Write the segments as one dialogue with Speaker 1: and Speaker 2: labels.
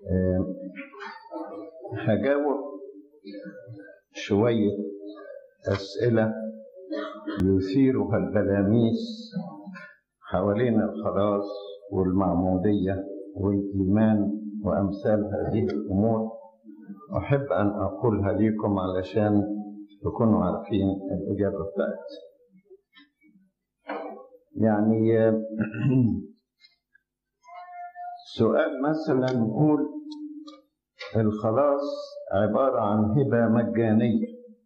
Speaker 1: آه، هجاوب شوية أسئلة يثيرها البلاميس حوالين الخلاص والمعمودية والإيمان وأمثال هذه الأمور أحب أن أقولها لكم علشان تكونوا عارفين الإجابة بتاعتي يعني آه، سؤال مثلا نقول الخلاص عبارة عن هبة مجانية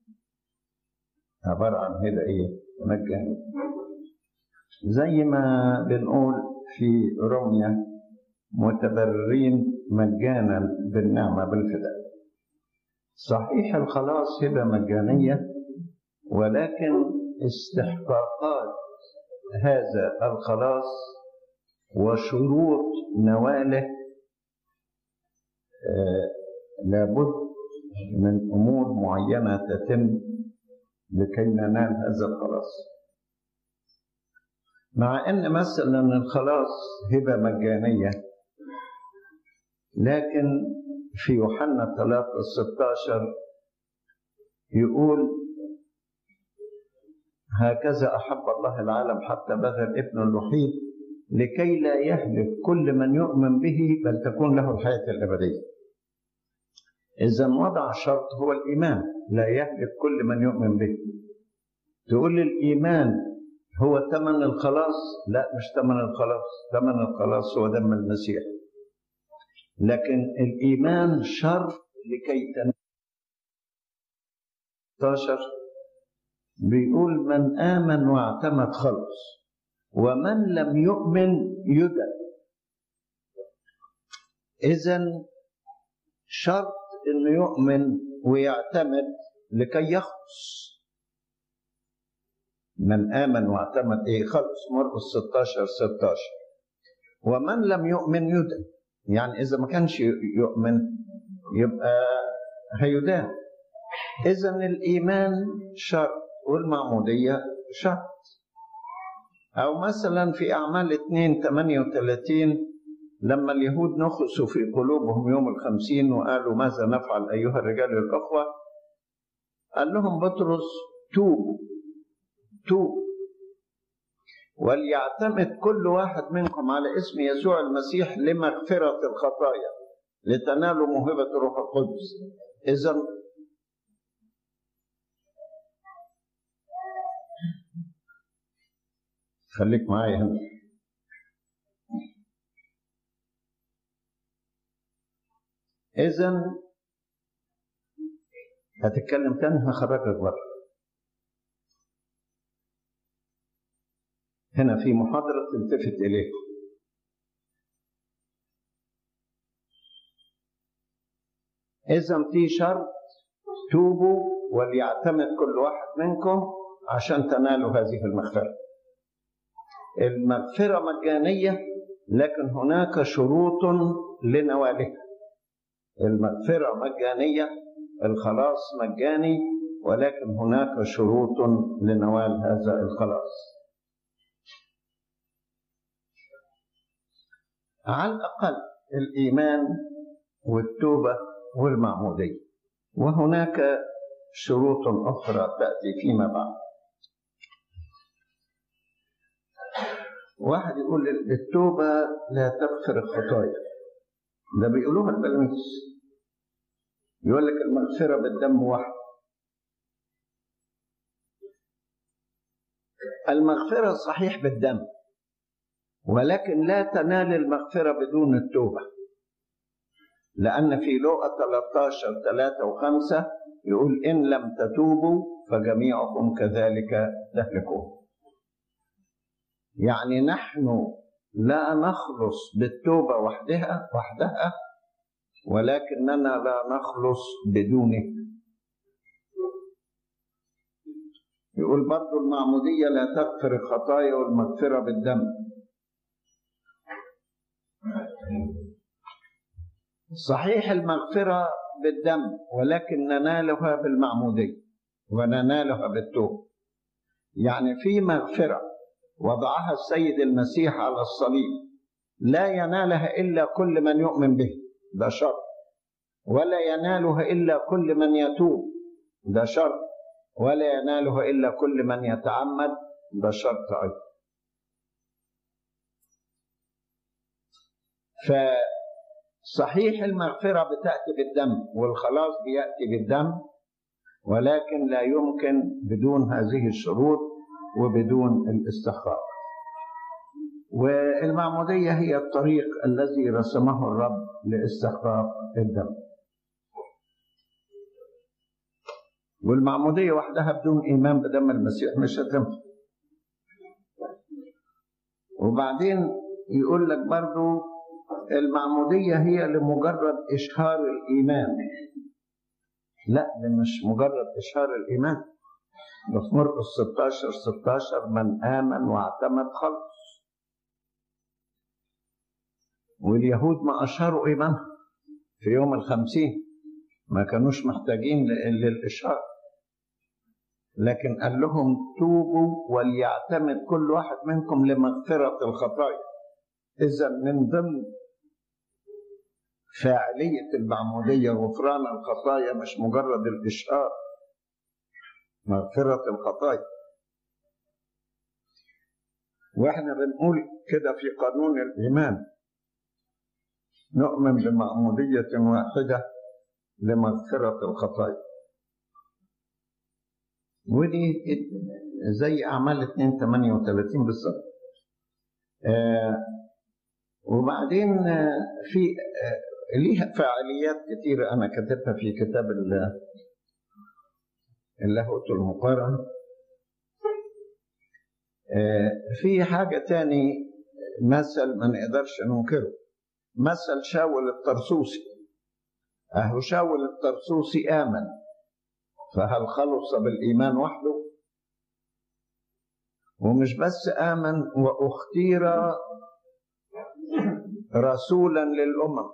Speaker 1: عبارة عن هبة إيه؟ مجانية زي ما بنقول في رمية متبررين مجانا بالنعمة بالفداء صحيح الخلاص هبة مجانية ولكن استحقاقات هذا الخلاص وشروط نواله آه، لابد من امور معينه تتم لكي ننال هذا الخلاص مع ان مثلا الخلاص هبه مجانيه لكن في يوحنا 3 16 يقول هكذا احب الله العالم حتى بذل ابنه الوحيد لكي لا يهلك كل من يؤمن به بل تكون له الحياه الابديه إذا وضع شرط هو الإيمان لا يهلك كل من يؤمن به تقول لي الإيمان هو ثمن الخلاص لا مش ثمن الخلاص ثمن الخلاص هو دم المسيح لكن الإيمان شرط لكي تنال 16 بيقول من آمن واعتمد خلص ومن لم يؤمن يدن إذا شرط انه يؤمن ويعتمد لكي يخلص من امن واعتمد ايه خلص مرقس 16 16 ومن لم يؤمن يدن يعني اذا ما كانش يؤمن يبقى هيدان اذا الايمان شرط والمعموديه شرط او مثلا في اعمال 2 38 لما اليهود نخسوا في قلوبهم يوم الخمسين وقالوا ماذا نفعل أيها الرجال الأخوة قال لهم بطرس توبوا توبوا وليعتمد كل واحد منكم على اسم يسوع المسيح لمغفرة الخطايا لتنالوا موهبة الروح القدس إذا خليك معايا هنا إذا هتتكلم تاني هخرجك بره. هنا في محاضرة تلتفت إليكم. إذا في شرط توبوا وليعتمد كل واحد منكم عشان تنالوا هذه المغفرة. المغفرة مجانية لكن هناك شروط لنوالها. المغفرة مجانية الخلاص مجاني ولكن هناك شروط لنوال هذا الخلاص على الأقل الإيمان والتوبة والمعمودية وهناك شروط أخرى تأتي فيما بعد واحد يقول التوبة لا تغفر الخطايا ده بيقولوها البلميس يقول لك المغفرة بالدم واحد المغفرة صحيح بالدم ولكن لا تنال المغفرة بدون التوبة لأن في لوقا 13 3 و5 يقول إن لم تتوبوا فجميعكم كذلك تهلكون يعني نحن لا نخلص بالتوبة وحدها وحدها ولكننا لا نخلص بدونه يقول برضو المعمودية لا تغفر الخطايا والمغفرة بالدم صحيح المغفرة بالدم ولكن ننالها بالمعمودية وننالها بالتوبة يعني في مغفرة وضعها السيد المسيح على الصليب لا ينالها إلا كل من يؤمن به ده شر ولا ينالها إلا كل من يتوب ده شر ولا ينالها إلا كل من يتعمد ده شرط أيضا فصحيح المغفرة بتأتي بالدم والخلاص بيأتي بالدم ولكن لا يمكن بدون هذه الشروط وبدون الاستحقاق والمعمودية هي الطريق الذي رسمه الرب لاستحقاق الدم والمعمودية وحدها بدون إيمان بدم المسيح مش هتنفع وبعدين يقول لك برضو المعمودية هي لمجرد إشهار الإيمان لا ده مش مجرد إشهار الإيمان ده في مرقس 16 16 من آمن واعتمد خلص واليهود ما أشهروا إيمانهم في يوم الخمسين ما كانوش محتاجين للإشهار لكن قال لهم توبوا وليعتمد كل واحد منكم لمغفرة الخطايا إذا من ضمن فاعلية المعمودية غفران الخطايا مش مجرد الإشهار مغفرة الخطايا واحنا بنقول كده في قانون الإيمان نؤمن بمعمودية واحدة لمغفرة الخطايا ودي زي أعمال 2 38 بالظبط آه وبعدين آه في آه ليها فعاليات كتيرة أنا كتبتها في كتاب اللاهوت المقارن آه في حاجة تاني مثل ما نقدرش ننكره مثل شاول الطرسوسي أهو شاول الطرسوسي آمن فهل خلص بالإيمان وحده ومش بس آمن وأختير رسولا للأمم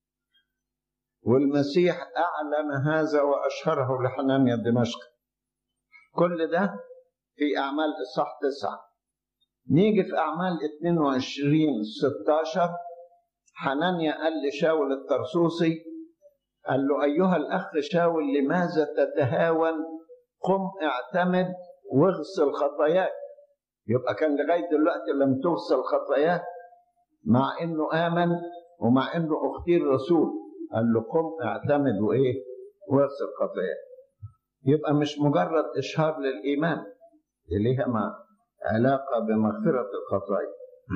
Speaker 1: والمسيح أعلن هذا وأشهره لحنانيا دمشق كل ده في أعمال إصحاح تسعة نيجي في أعمال 22 16 حنانيا قال لشاول الطرسوسي قال له أيها الأخ شاول لماذا تتهاون قم اعتمد واغسل خطاياك يبقى كان لغاية دلوقتي لم تغسل خطاياك مع انه آمن ومع انه اختير رسول قال له قم اعتمد وايه واغسل خطاياك يبقى مش مجرد اشهار للايمان ليها ما علاقه بمغفره الخطايا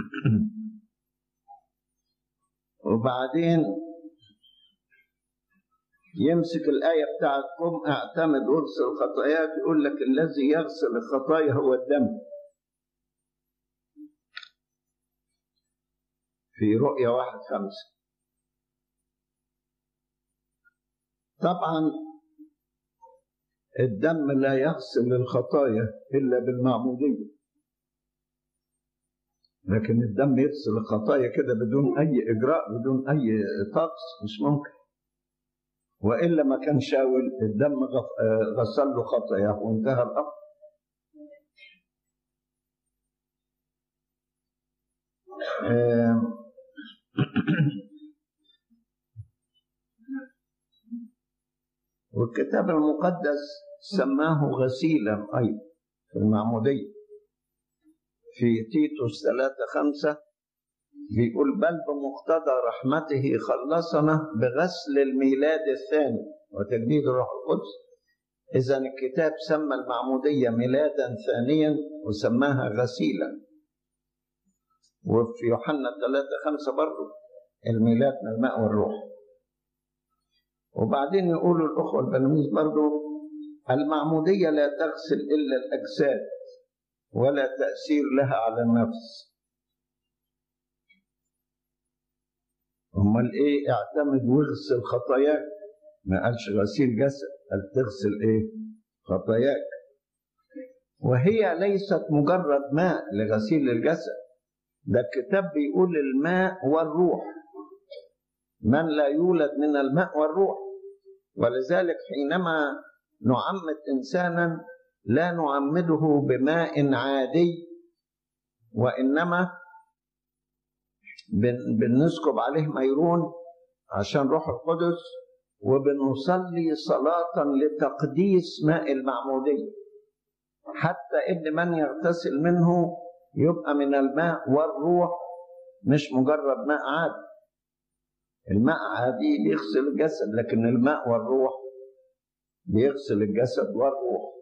Speaker 1: وبعدين يمسك الآية بتاعت قم اعتمد واغسل خطاياك يقول لك الذي يغسل الخطايا هو الدم في رؤية واحد خمسة طبعا الدم لا يغسل الخطايا إلا بالمعمودية لكن الدم يغسل الخطايا كده بدون أي إجراء بدون أي طقس مش ممكن وإلا ما كان شاول الدم غسل له خطاياه وانتهى الأمر والكتاب المقدس سماه غسيلا أيضا في المعمودية في تيتوس ثلاثة خمسة بيقول بل بمقتضى رحمته خلصنا بغسل الميلاد الثاني وتجديد الروح القدس إذا الكتاب سمى المعمودية ميلادا ثانيا وسماها غسيلا وفي يوحنا 3 5 برضه الميلاد من الماء والروح وبعدين يقولوا الأخوة البلميذ برضه المعمودية لا تغسل إلا الأجساد ولا تأثير لها على النفس امال ايه اعتمد واغسل خطاياك ما قالش غسيل جسد قال تغسل ايه خطاياك وهي ليست مجرد ماء لغسيل الجسد ده الكتاب بيقول الماء والروح من لا يولد من الماء والروح ولذلك حينما نعمد انسانا لا نعمده بماء عادي وانما بنسكب عليه ميرون عشان روح القدس وبنصلي صلاة لتقديس ماء المعمودية حتى إن من يغتسل منه يبقى من الماء والروح مش مجرد ماء عادي الماء عادي بيغسل الجسد لكن الماء والروح بيغسل الجسد والروح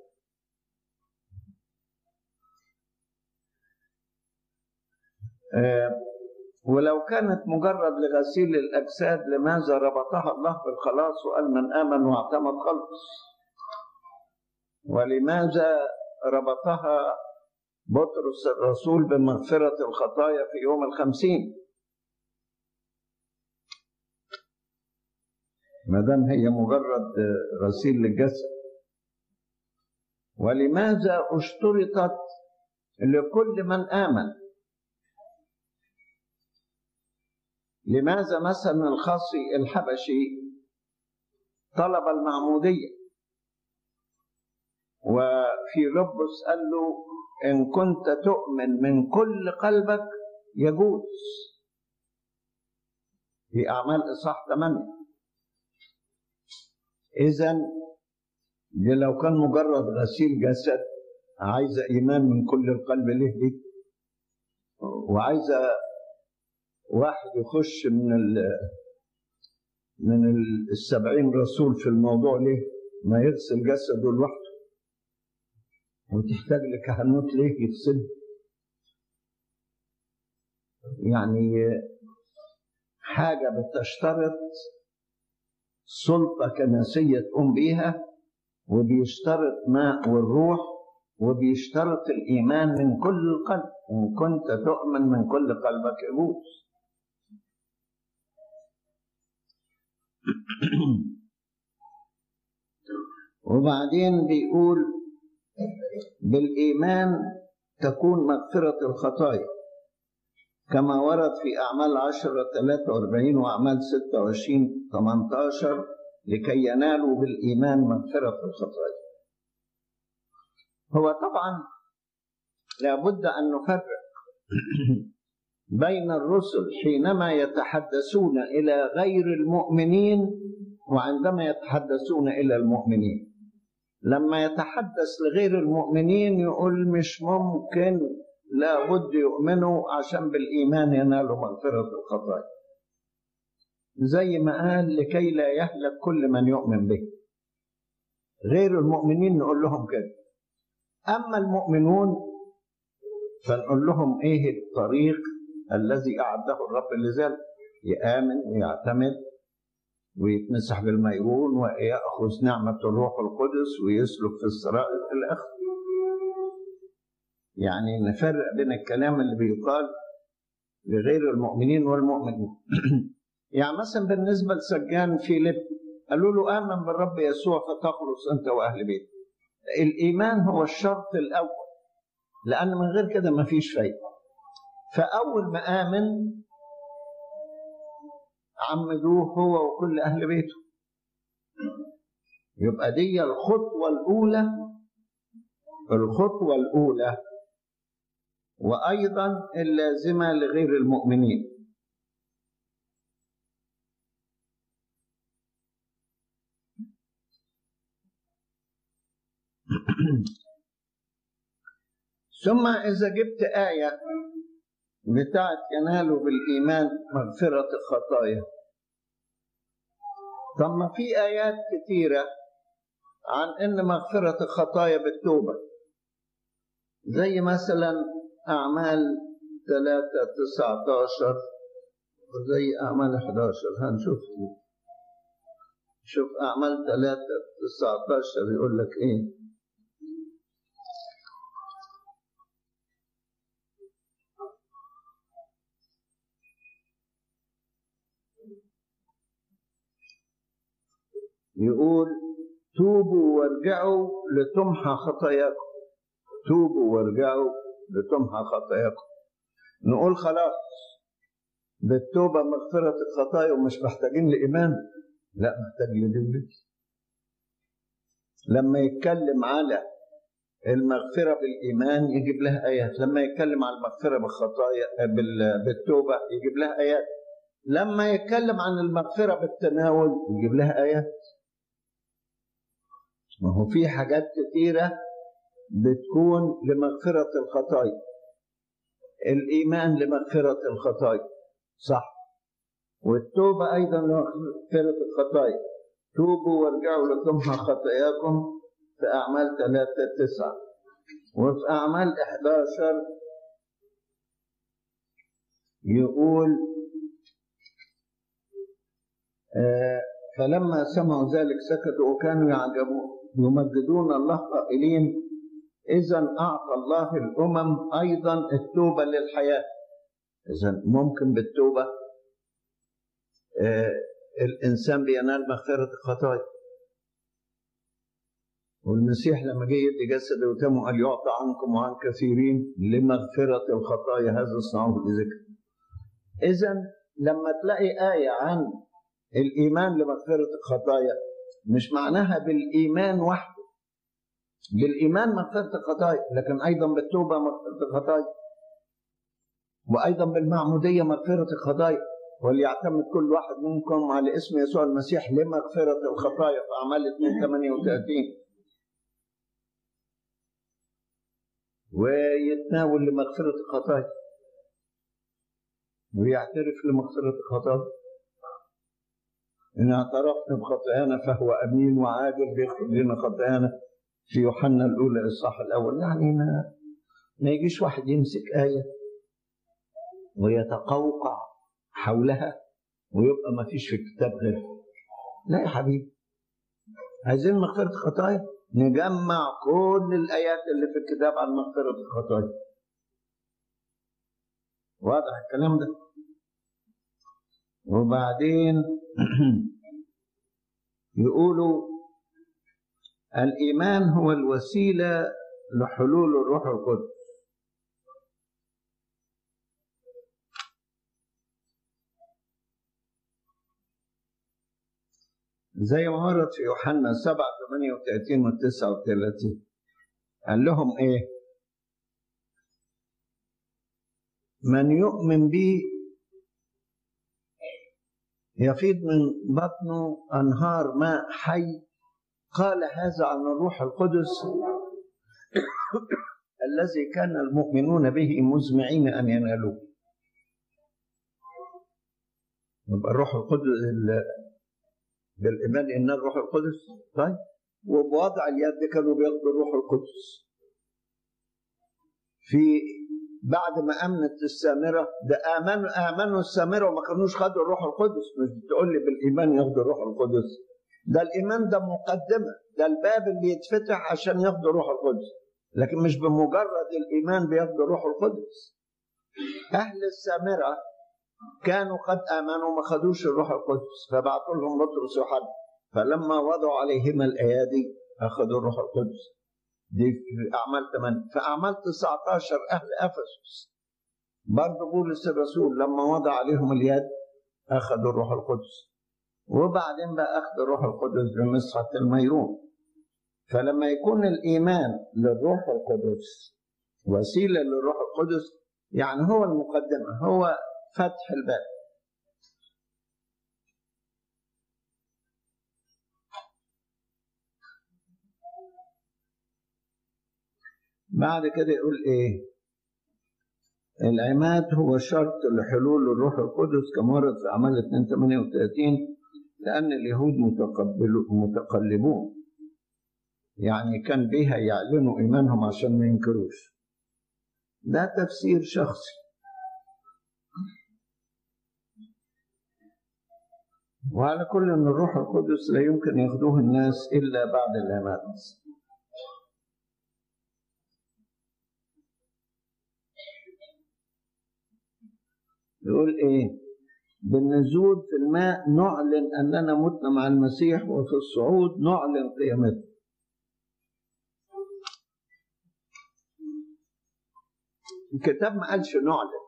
Speaker 1: ولو كانت مجرد لغسيل الأجساد لماذا ربطها الله بالخلاص وقال من آمن واعتمد خلص ولماذا ربطها بطرس الرسول بمغفرة الخطايا في يوم الخمسين ما دام هي مجرد غسيل للجسد ولماذا اشترطت لكل من آمن لماذا مثلا الخصي الحبشي طلب المعمودية وفي لبس قال له إن كنت تؤمن من كل قلبك يجوز في أعمال إصحاح 8 إذا دي لو كان مجرد غسيل جسد عايزة إيمان من كل القلب ليه دي وعايزة واحد يخش من ال من السبعين رسول في الموضوع ليه ما يغسل جسده لوحده وتحتاج لكهنوت ليه يغسله يعني حاجة بتشترط سلطة كنسية تقوم بيها وبيشترط ماء والروح وبيشترط الإيمان من كل القلب إن كنت تؤمن من كل قلبك يجوز وبعدين بيقول بالإيمان تكون مغفرة الخطايا كما ورد في أعمال عشرة 43 وأعمال 26 18 لكي ينالوا بالإيمان مغفرة الخطايا هو طبعا لابد أن نفرق بين الرسل حينما يتحدثون إلى غير المؤمنين وعندما يتحدثون إلى المؤمنين لما يتحدث لغير المؤمنين يقول مش ممكن لابد يؤمنوا عشان بالإيمان ينالوا مغفرة الخطايا زي ما قال لكي لا يهلك كل من يؤمن به غير المؤمنين نقول لهم كده أما المؤمنون فنقول لهم إيه الطريق الذي أعده الرب لذلك يآمن ويعتمد ويتمسح بالميرون ويأخذ نعمة الروح القدس ويسلك في السرائر في الآخر يعني نفرق بين الكلام اللي بيقال لغير المؤمنين والمؤمنين يعني مثلا بالنسبة لسجان فيليب قالوا له آمن بالرب يسوع فتخلص أنت وأهل بيتك الإيمان هو الشرط الأول لأن من غير كده ما فيش فايدة فأول ما آمن عمدوه هو وكل أهل بيته يبقى دي الخطوة الأولى الخطوة الأولى وأيضا اللازمة لغير المؤمنين ثم إذا جبت آية بتاعت ينالوا بالإيمان مغفرة الخطايا طب ما في آيات كثيرة عن إن مغفرة الخطايا بالتوبة زي مثلا أعمال 3 19 زي أعمال 11 هنشوف شوف أعمال 3 19 يقول لك إيه يقول توبوا وارجعوا لتمحى خطاياكم توبوا وارجعوا لتمحى خطاياكم نقول خلاص بالتوبة مغفرة الخطايا ومش محتاجين لإيمان لا محتاج لدين لما يتكلم على المغفرة بالإيمان يجيب لها آيات لما يتكلم على المغفرة بالخطايا بالتوبة يجيب لها آيات لما يتكلم عن المغفرة بالتناول يجيب لها آيات ما هو في حاجات كتيرة بتكون لمغفرة الخطايا الإيمان لمغفرة الخطايا صح والتوبة أيضا لمغفرة الخطايا توبوا وارجعوا لتمحى خطاياكم في أعمال ثلاثة تسعة وفي أعمال 11 يقول آه فلما سمعوا ذلك سكتوا وكانوا يعجبون يمجدون الله قائلين إذا أعطى الله الأمم أيضا التوبة للحياة إذا ممكن بالتوبة آه الإنسان بينال مغفرة الخطايا والمسيح لما جه يدي جسده وتمه قال يعطى عنكم وعن كثيرين لمغفرة الخطايا هذا اصنعوه لذكر إذا لما تلاقي آية عن الإيمان لمغفرة الخطايا مش معناها بالإيمان وحده بالإيمان مغفرة الخطايا لكن أيضا بالتوبة مغفرة الخطايا وأيضا بالمعمودية مغفرة الخطايا وليعتمد كل واحد منكم على اسم يسوع المسيح لمغفرة الخطايا في أعمال 2 38 ويتناول لمغفرة الخطايا ويعترف لمغفرة الخطايا إن اعترفنا بخطايانا فهو أمين وعادل بيغفر لنا خطايانا في يوحنا الأولى الإصحاح الأول يعني ما ما يجيش واحد يمسك آية ويتقوقع حولها ويبقى ما فيش في الكتاب غيرها لا يا حبيبي عايزين مغفرة خطايا نجمع كل الآيات اللي في الكتاب عن مغفرة الخطايا واضح الكلام ده وبعدين يقولوا الإيمان هو الوسيلة لحلول الروح القدس زي ما ورد في يوحنا 7 38 و 39 قال لهم ايه؟ من يؤمن بي يفيض من بطنه انهار ماء حي قال هذا عن الروح القدس الذي كان المؤمنون به مزمعين ان ينالوه يبقى الروح القدس بالايمان ان الروح القدس طيب وبوضع اليد كانوا بياخدوا الروح القدس في بعد ما امنت السامره ده امنوا امنوا السامره وما كانوش خدوا الروح القدس مش بتقول لي بالايمان ياخدوا الروح القدس ده الايمان ده مقدمه ده الباب اللي يتفتح عشان ياخدوا الروح القدس لكن مش بمجرد الايمان بياخدوا الروح القدس اهل السامره كانوا قد امنوا ما خدوش الروح القدس فبعثوا لهم بطرس وحد فلما وضعوا عليهما الايادي اخذوا الروح القدس دي في اعمال 8 في اعمال 19 اهل افسس برضه بولس الرسول لما وضع عليهم اليد اخذوا الروح القدس وبعدين بقى اخذ الروح القدس بمسحه الميرون فلما يكون الايمان للروح القدس وسيله للروح القدس يعني هو المقدمه هو فتح الباب بعد كده يقول ايه العماد هو شرط لحلول الروح القدس كما ورد في اعمال 2 38 لان اليهود متقلبون يعني كان بها يعلنوا ايمانهم عشان ما ينكروش ده تفسير شخصي وعلى كل ان الروح القدس لا يمكن ياخدوه الناس الا بعد العماد يقول ايه بالنزول في الماء نعلن اننا متنا مع المسيح وفي الصعود نعلن قيامته الكتاب ما قالش نعلن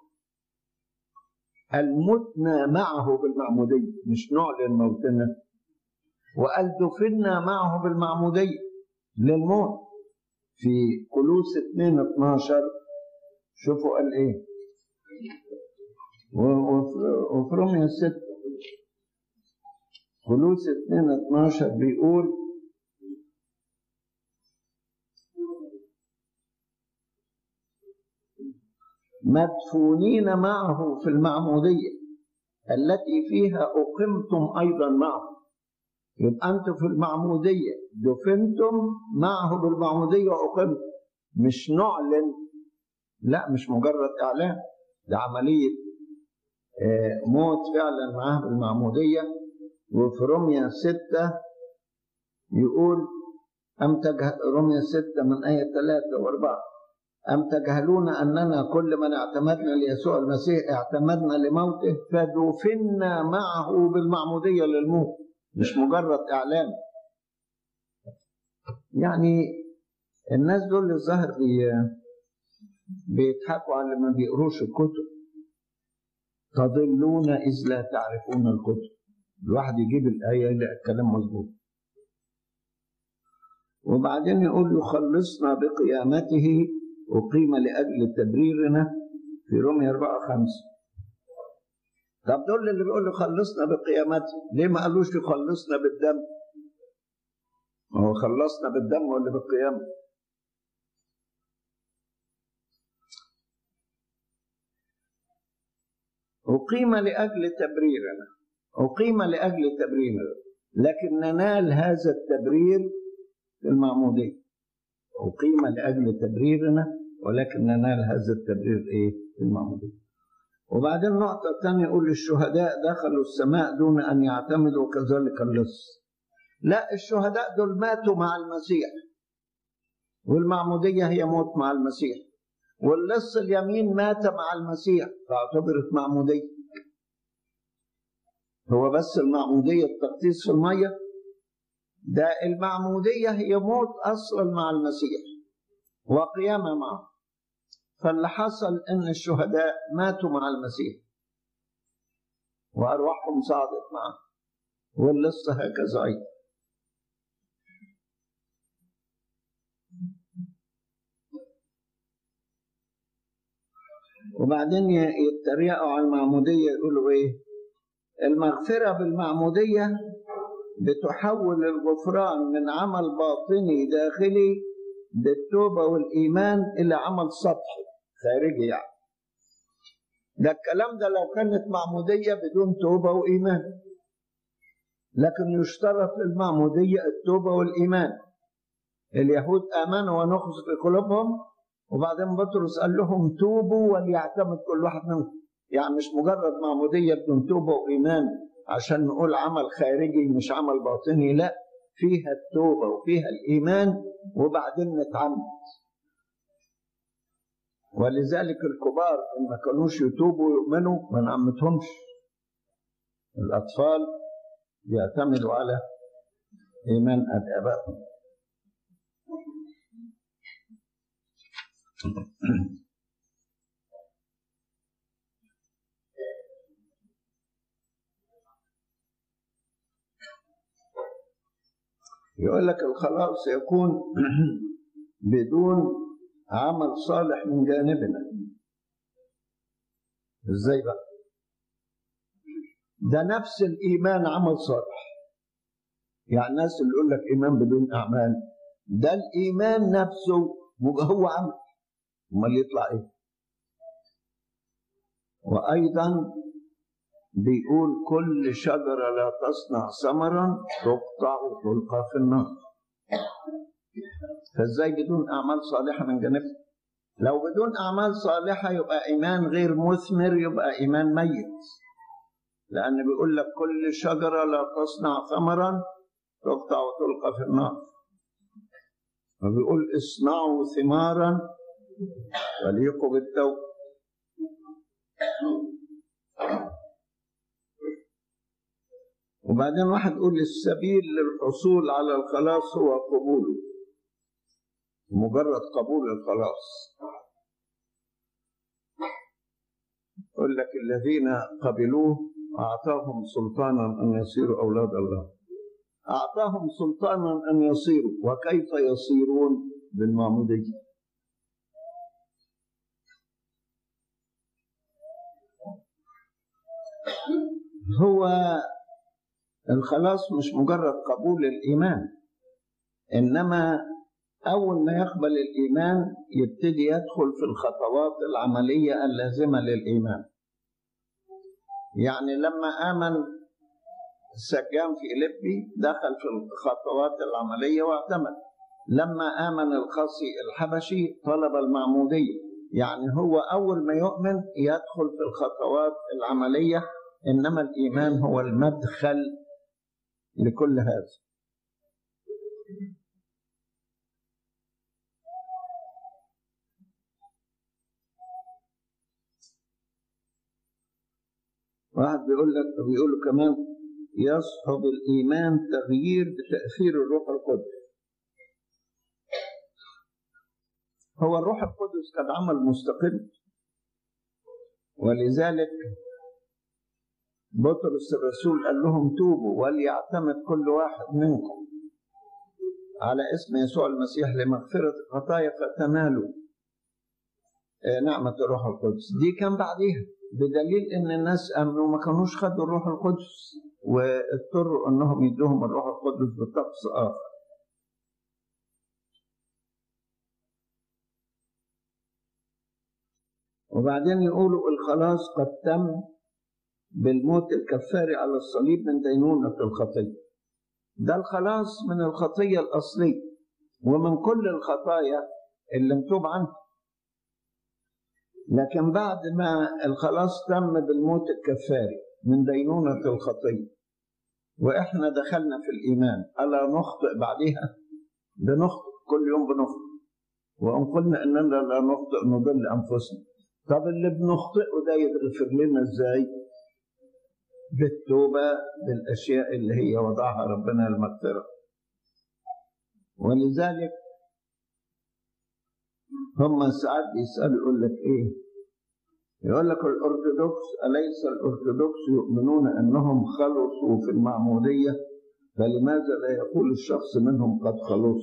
Speaker 1: المتنا معه بالمعمودية مش نعلن موتنا وقال دفنا معه بالمعمودية للموت في كلوس 2 12 شوفوا قال ايه وفي روميا 6 خلوص 2 12 بيقول مدفونين معه في المعمودية التي فيها أقمتم أيضا معه يبقى أنتم في المعمودية دفنتم معه بالمعمودية وأقمتم مش نعلن لا مش مجرد إعلان ده عملية موت فعلا معاه بالمعمودية وفي رمية ستة يقول أم تجهل رمية ستة من آية ثلاثة وأربعة أم تجهلون أننا كل من اعتمدنا ليسوع المسيح اعتمدنا لموته فدفنا معه بالمعمودية للموت مش مجرد إعلان يعني الناس دول الظاهر بي بيضحكوا على اللي ما بيقروش الكتب تضلون إذ لا تعرفون الكتب الواحد يجيب الآية يلاقي الكلام مظبوط وبعدين يقول له خلصنا بقيامته أقيم لأجل تبريرنا في رومية 4 5 طب دول اللي بيقول له خلصنا بقيامته ليه ما قالوش له خلصنا بالدم هو خلصنا بالدم ولا بالقيامة أقيم لأجل تبريرنا أقيم لأجل تبريرنا لكن ننال هذا التبرير في المعمودية أقيم لأجل تبريرنا ولكن ننال هذا التبرير إيه في المعمودية وبعدين نقطة ثانية يقول الشهداء دخلوا السماء دون أن يعتمدوا كذلك اللص لا الشهداء دول ماتوا مع المسيح والمعمودية هي موت مع المسيح واللص اليمين مات مع المسيح فاعتبرت معمودية هو بس المعمودية التقديس في المية ده المعمودية هي موت أصلا مع المسيح وقيامة معه فاللي حصل ان الشهداء ماتوا مع المسيح وارواحهم صعدت معه واللص هكذا ايضا وبعدين يتريقوا على المعمودية يقولوا ايه المغفرة بالمعمودية بتحول الغفران من عمل باطني داخلي بالتوبة والإيمان إلى عمل سطحي خارجي يعني ده الكلام ده لو كانت معمودية بدون توبة وإيمان لكن يشترط للمعمودية التوبة والإيمان اليهود آمنوا ونخص في قلوبهم وبعدين بطرس قال لهم توبوا وليعتمد كل واحد منكم يعني مش مجرد معمودية بدون توبة وإيمان عشان نقول عمل خارجي مش عمل باطني لا فيها التوبة وفيها الإيمان وبعدين نتعمد ولذلك الكبار إن ما كانوش يتوبوا ويؤمنوا ما نعمتهمش الأطفال يعتمدوا على إيمان آبائهم يقول لك الخلاص يكون بدون عمل صالح من جانبنا ازاي بقى ده نفس الايمان عمل صالح يعني الناس اللي يقول لك ايمان بدون اعمال ده الايمان نفسه هو عمل امال يطلع ايه وايضا بيقول كل شجرة لا تصنع ثمرا تقطع وتلقى في النار فازاي بدون أعمال صالحة من جانبها لو بدون أعمال صالحة يبقى إيمان غير مثمر يبقى إيمان ميت لأن بيقول لك كل شجرة لا تصنع ثمرا تقطع وتلقى في النار وبيقول اصنعوا ثمارا وليقوا بالتوبة وبعدين واحد يقول السبيل للحصول على الخلاص هو قبوله مجرد قبول الخلاص يقول لك الذين قبلوه أعطاهم سلطانا أن يصيروا أولاد الله أعطاهم سلطانا أن يصيروا وكيف يصيرون بالمعمودية هو الخلاص مش مجرد قبول الإيمان إنما أول ما يقبل الإيمان يبتدي يدخل في الخطوات العملية اللازمة للإيمان يعني لما آمن السجان في إلبي دخل في الخطوات العملية واعتمد لما آمن القاسي الحبشي طلب المعمودية يعني هو أول ما يؤمن يدخل في الخطوات العملية إنما الإيمان هو المدخل لكل هذا واحد بيقول لك بيقول له كمان يصحب الإيمان تغيير بتأثير الروح القدس هو الروح القدس قد عمل مستقل ولذلك بطرس الرسول قال لهم توبوا وليعتمد كل واحد منكم على اسم يسوع المسيح لمغفرة الخطايا فتنالوا نعمة الروح القدس دي كان بعديها بدليل ان الناس امنوا ما كانوش خدوا الروح القدس واضطروا انهم يدوهم الروح القدس بطقس اخر وبعدين يقولوا الخلاص قد تم بالموت الكفاري على الصليب من دينونة الخطية ده الخلاص من الخطية الأصلية ومن كل الخطايا اللي متوب عنها لكن بعد ما الخلاص تم بالموت الكفاري من دينونة الخطية وإحنا دخلنا في الإيمان ألا نخطئ بعدها بنخطئ كل يوم بنخطئ وإن قلنا إننا لا نخطئ نضل أنفسنا طب اللي بنخطئه ده يتغفر لنا إزاي؟ بالتوبة بالأشياء اللي هي وضعها ربنا المغفرة ولذلك هم ساعات بيسألوا يقول لك إيه؟ يقول لك الأرثوذكس أليس الأرثوذكس يؤمنون أنهم خلصوا في المعمودية فلماذا لا يقول الشخص منهم قد خلص؟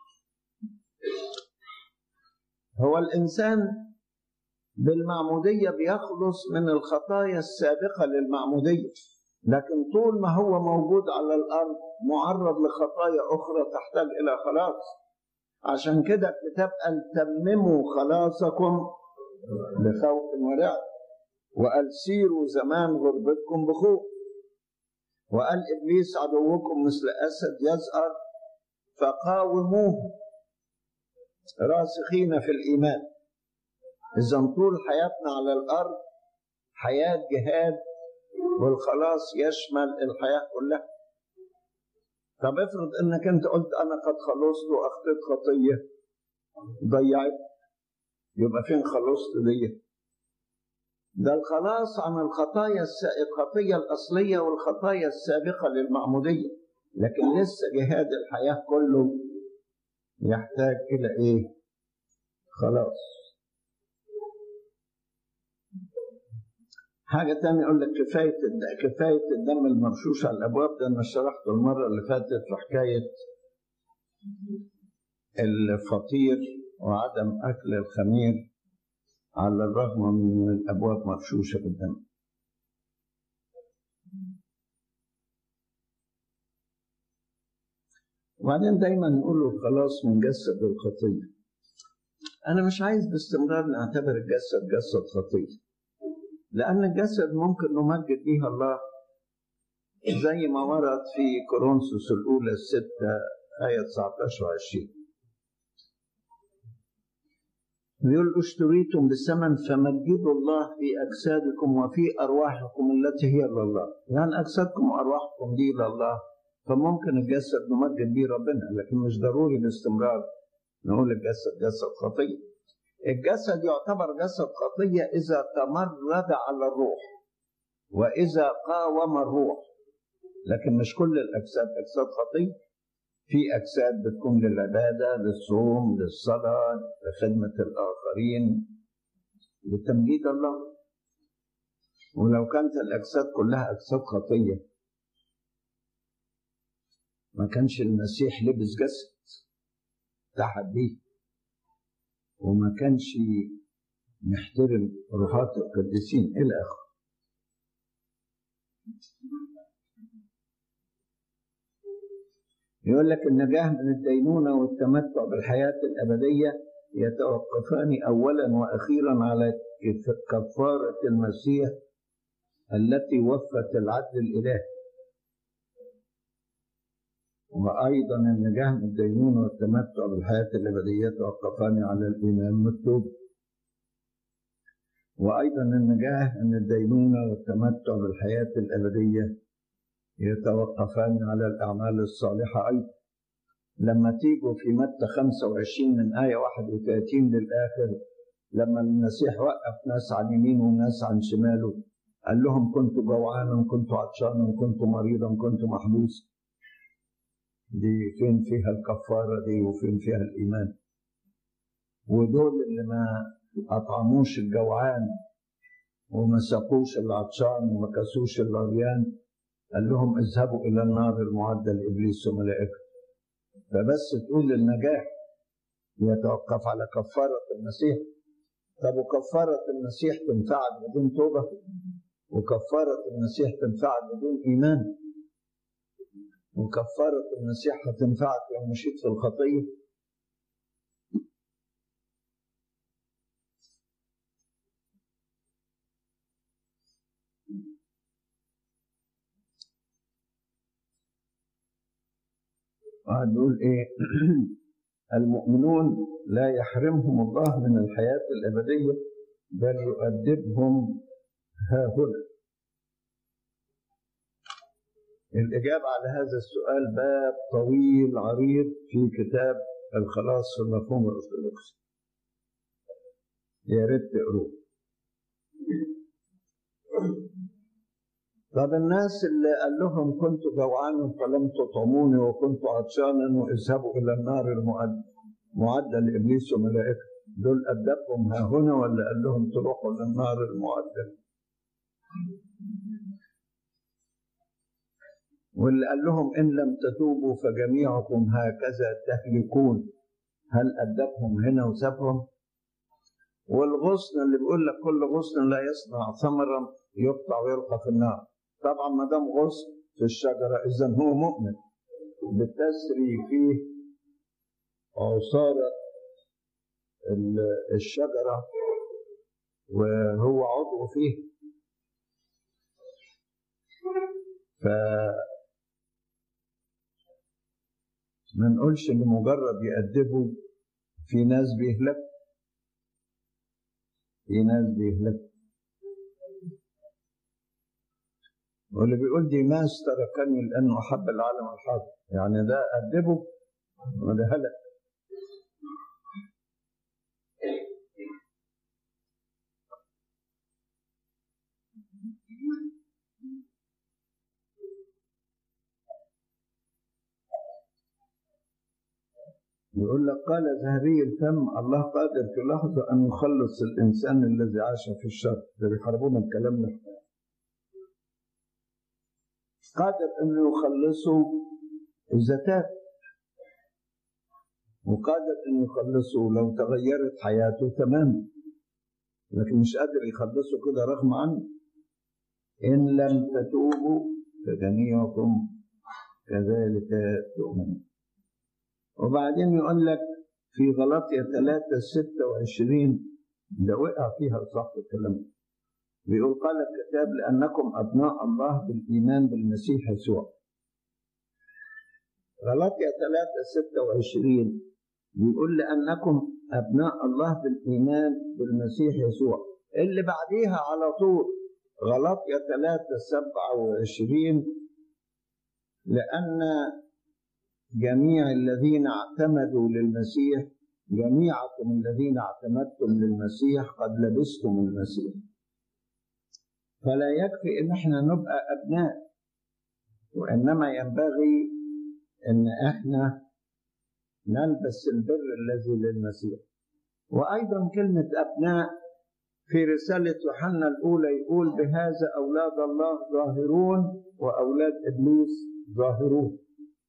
Speaker 1: هو الإنسان بالمعمودية بيخلص من الخطايا السابقة للمعمودية لكن طول ما هو موجود على الأرض معرض لخطايا أخرى تحتاج إلى خلاص عشان كده الكتاب قال تمموا خلاصكم بخوف ورعب وقال سيروا زمان غربتكم بخوف وقال إبليس عدوكم مثل أسد يزأر فقاوموه راسخين في الإيمان إذا طول حياتنا على الأرض حياة جهاد والخلاص يشمل الحياة كلها طب افرض انك انت قلت انا قد خلصت واخطيت خطيه ضيعت يبقى فين خلصت دي ده الخلاص عن الخطايا الخطية الأصلية والخطايا السابقة للمعمودية لكن لسه جهاد الحياة كله يحتاج إلى إيه؟ خلاص حاجة تانية يقول لك كفاية كفاية الدم المرشوش على الأبواب ده أنا شرحته المرة اللي فاتت في حكاية الفطير وعدم أكل الخمير على الرغم من الأبواب مرشوشة بالدم وبعدين دايما نقول خلاص من جسد الخطية أنا مش عايز باستمرار نعتبر الجسد جسد خطية لأن الجسد ممكن نمجد بها الله زي ما ورد في كورنثوس الأولى الستة آية 19 و 20 بيقول اشتريتم بثمن فمجدوا الله في أجسادكم وفي أرواحكم التي هي لله يعني أجسادكم وأرواحكم دي لله فممكن الجسد نمجد به ربنا لكن مش ضروري باستمرار نقول الجسد جسد خطيه الجسد يعتبر جسد خطية إذا تمرد على الروح وإذا قاوم الروح لكن مش كل الأجساد أجساد خطية في أجساد بتكون للعبادة للصوم للصلاة لخدمة الآخرين لتمجيد الله ولو كانت الأجساد كلها أجساد خطية ما كانش المسيح لبس جسد تحت بيه وما كانش محترم روحات القديسين إلى آخره يقول لك النجاة من الدينونة والتمتع بالحياة الأبدية يتوقفان أولا وأخيرا على كفارة المسيح التي وفت العدل الإلهي وأيضا النجاة من الدينونة والتمتع بالحياة الأبدية يتوقفان على الإيمان والتوبة وأيضا النجاة من الدينونة والتمتع بالحياة الأبدية يتوقفان على الأعمال الصالحة أيضا لما تيجوا في متى 25 من آية 31 للآخر لما المسيح وقف ناس عن يمينه وناس عن شماله قال لهم كنت جوعانا كنت عطشانا كنت مريضا كنت محبوس دي فين فيها الكفارة دي وفين فيها الإيمان ودول اللي ما أطعموش الجوعان وما سقوش العطشان وما كسوش العريان قال لهم اذهبوا إلى النار المعدة لإبليس وملائكته فبس تقول النجاة يتوقف على كفارة المسيح طب وكفارة المسيح تنفعك بدون توبة وكفارة المسيح تنفعك بدون إيمان وكفارة المسيح هتنفعك لو مشيت في الخطية قاعد يقول ايه المؤمنون لا يحرمهم الله من الحياة الأبدية بل يؤدبهم ها هنا الإجابة على هذا السؤال باب طويل عريض في كتاب الخلاص في المفهوم الأرثوذكسي يا ريت تقروه طب الناس اللي قال لهم كنت جوعانا فلم تطعموني وكنت عطشانا واذهبوا الى النار المعد معدة لابليس وملائكته دول ادبهم ها هنا ولا قال لهم تروحوا للنار المعدة واللي قال لهم ان لم تتوبوا فجميعكم هكذا تهلكون هل ادبهم هنا وسابهم والغصن اللي بيقول لك كل غصن لا يصنع ثمرا يقطع ويلقى في النار طبعا ما دام غصن في الشجره اذا هو مؤمن بتسري فيه عصاره الشجره وهو عضو فيه ف ما نقولش لمجرد يأدبوا في ناس بيهلكوا في ناس بيهلكوا واللي بيقول دي ماس تركني لانه احب العالم الحاضر يعني ده ادبه وده هلك يقول لك قال ذهبي الفم الله قادر في لحظة أن يخلص الإنسان الذي عاش في الشر ده بيحاربونا الكلام ده قادر انه يخلصه اذا تاب وقادر انه يخلصه لو تغيرت حياته تماما لكن مش قادر يخلصه كده رغم عنه ان لم تتوبوا فجميعكم كذلك تؤمنون وبعدين يقول لك في غلطية 3 26 ده وقع فيها صح الكلام بيقول قال الكتاب لأنكم أبناء الله بالإيمان بالمسيح يسوع غلطية 3 26 بيقول لأنكم أبناء الله بالإيمان بالمسيح يسوع اللي بعديها على طول غلطية 3 27 لأن جميع الذين اعتمدوا للمسيح جميعكم الذين اعتمدتم للمسيح قد لبستم المسيح فلا يكفي ان احنا نبقى ابناء وانما ينبغي ان احنا نلبس البر الذي للمسيح وايضا كلمه ابناء في رساله يوحنا الاولى يقول بهذا اولاد الله ظاهرون واولاد ابليس ظاهرون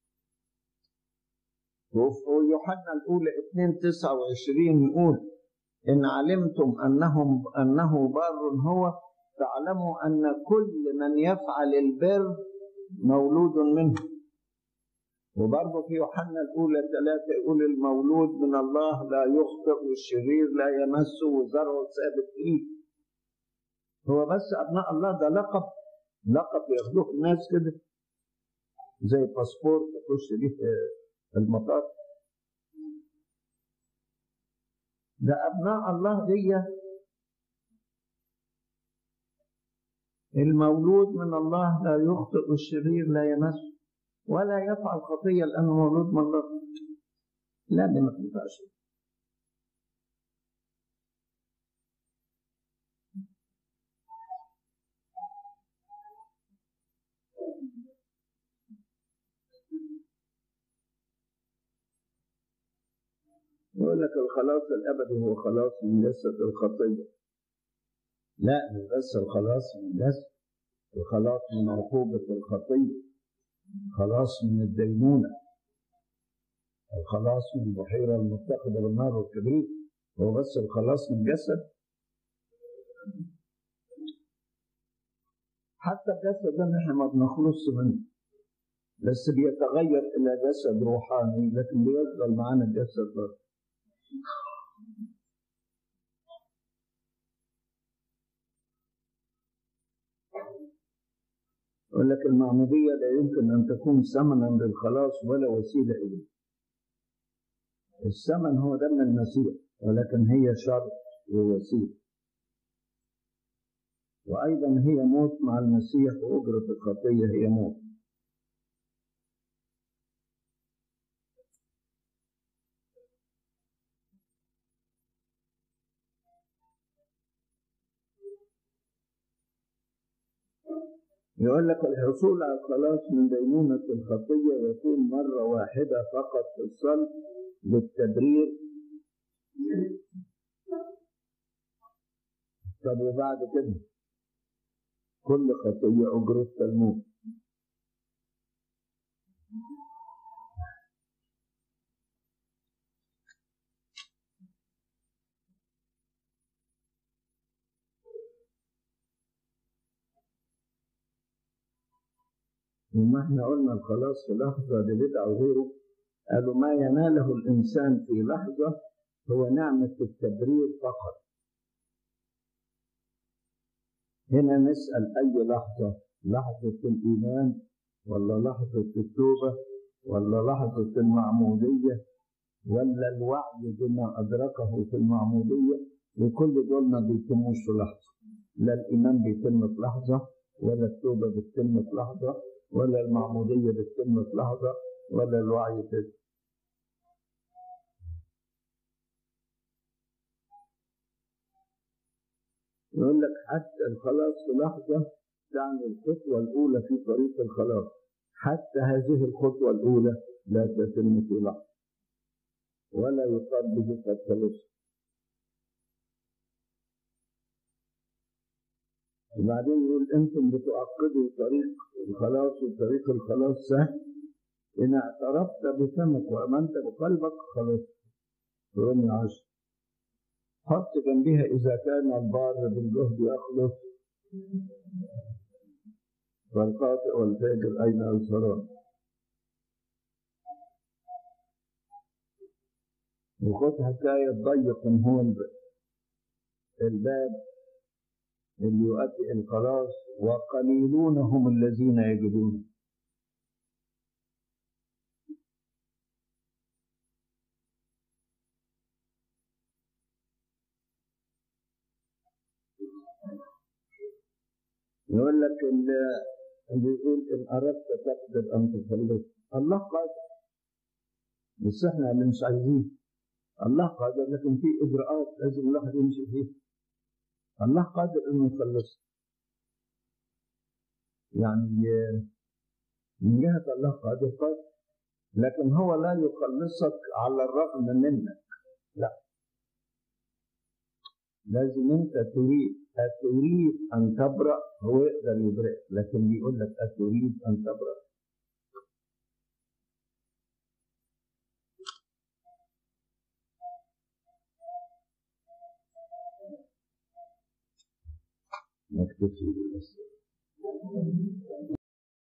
Speaker 1: وفي يوحنا الاولى 2 29 يقول ان علمتم انهم انه بار هو تعلموا أن كل من يفعل البر مولود منه وبرضه في يوحنا الأولى ثلاثة يقول المولود من الله لا يخطئ والشرير لا يمسه وزرعه ثابت فيه هو بس أبناء الله ده لقب لقب ياخدوه الناس كده زي باسبور تخش بيه المطار ده أبناء الله دي المولود من الله لا يخطئ والشرير لا يمسه ولا يفعل خطية لأنه مولود من الله لا دي ما تنفعش يقول لك الخلاص الأبدي هو خلاص من جسد الخطية لا مش بس الخلاص من جسد الخلاص من عقوبة الخطية خلاص من الدينونة الخلاص من البحيرة المتخذة بالنار والكبريت هو بس الخلاص من جسد حتى الجسد ده نحن ما بنخلص منه بس بيتغير إلى جسد روحاني لكن بيفضل معانا الجسد برضه يقول لك المعمودية لا يمكن أن تكون ثمنا للخلاص ولا وسيلة إليه الثمن هو دم المسيح ولكن هي شرط ووسيلة وأيضا هي موت مع المسيح وأجرة الخطية هي موت يقول لك الحصول على الخلاص من دينونة الخطية يكون مرة واحدة فقط في الصلب للتبرير طب وبعد كده كل خطية أجرتها الموت وما احنا قلنا الخلاص في لحظة لبدعة وغيره قالوا ما يناله الإنسان في لحظة هو نعمة التبرير فقط هنا نسأل أي لحظة لحظة الإيمان ولا لحظة التوبة ولا لحظة المعمودية ولا الوعي بما أدركه في المعمودية وكل دول ما بيتموش في لحظة لا الإيمان بيتم في لحظة ولا التوبة بتتم في لحظة ولا المعمودية بتتم في لحظة ولا الوعي كده يقول لك حتى الخلاص في لحظة تعني الخطوة الأولى في طريق الخلاص حتى هذه الخطوة الأولى لا تتم في لحظة ولا يقال به قد خلص وبعدين يقول انتم بتعقدوا طريق الخلاص وطريق الخلاص سهل ان اعترفت بفمك وامنت بقلبك خلاص رومية عشر حط جنبها اذا كان البار بالجهد يخلص والقاطع والفاجر اين ينصران وخد حكاية ضيق هو الباب اللي يؤدي الخلاص وقليلون هم الذين يجدون يقول لك اللي يقول ان اردت تقدر ان تخلص الله قادر بس احنا اللي مش عايزين الله قادر لكن في اجراءات لازم الواحد يمشي فيها الله قادر انه يخلص يعني من جهة الله قادر قادر لكن هو لا يخلصك على الرغم منك لا لازم انت تريد أتريد أن تبرأ هو يقدر يبرئ لكن بيقول لك أتريد أن تبرأ نكتفي بالأسئلة